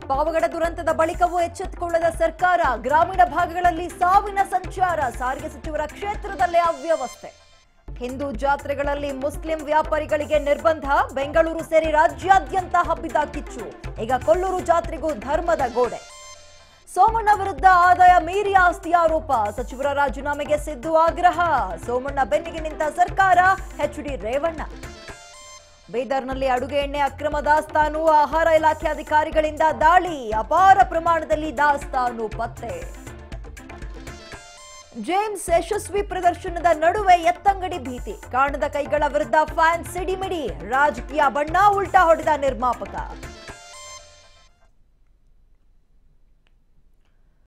ಪಾವಗಡ ದುರಂತದ ಬಳಿಕವೂ ಎಚ್ಚೆತ್ತುಕೊಳ್ಳದ ಸರ್ಕಾರ ಗ್ರಾಮೀಣ ಭಾಗಗಳಲ್ಲಿ ಸಾವಿನ ಸಂಚಾರ ಸಾರಿಗೆ ಸಚಿವರ ಕ್ಷೇತ್ರದಲ್ಲೇ ಅವ್ಯವಸ್ಥೆ ಹಿಂದೂ ಜಾತ್ರೆಗಳಲ್ಲಿ ಮುಸ್ಲಿಂ ವ್ಯಾಪಾರಿಗಳಿಗೆ ನಿರ್ಬಂಧ ಬೆಂಗಳೂರು ಸೇರಿ ರಾಜ್ಯಾದ್ಯಂತ ಹಬ್ಬಿದ ಕಿಚ್ಚು ಈಗ ಕೊಲ್ಲೂರು ಜಾತ್ರೆಗೂ ಧರ್ಮದ ಗೋಡೆ ಸೋಮಣ್ಣ ವಿರುದ್ಧ ಆದಾಯ ಮೀರಿ ಆಸ್ತಿ ಆರೋಪ ಸಚಿವರ ರಾಜೀನಾಮೆಗೆ ಸಿದ್ದು ಆಗ್ರಹ ಸೋಮಣ್ಣ ಬೆನ್ನಿಗೆ ನಿಂತ ಸರ್ಕಾರ ಎಚ್ಡಿ ರೇವಣ್ಣ ಬೀದರ್ನಲ್ಲಿ ಅಡುಗೆ ಎಣ್ಣೆ ಅಕ್ರಮ ದಾಸ್ತಾನು ಆಹಾರ ಇಲಾಖೆ ಅಧಿಕಾರಿಗಳಿಂದ ದಾಳಿ ಅಪಾರ ಪ್ರಮಾಣದಲ್ಲಿ ದಾಸ್ತಾನು ಪತ್ತೆ ಜೇಮ್ಸ್ ಯಶಸ್ವಿ ಪ್ರದರ್ಶನದ ನಡುವೆ ಎತ್ತಂಗಡಿ ಭೀತಿ ಕಾಣದ ಕೈಗಳ ವಿರುದ್ಧ ಫ್ಯಾನ್ ಸಿಡಿಮಿಡಿ ರಾಜಕೀಯ ಬಣ್ಣ ಉಲ್ಟಾ ಹೊಡೆದ ನಿರ್ಮಾಪಕ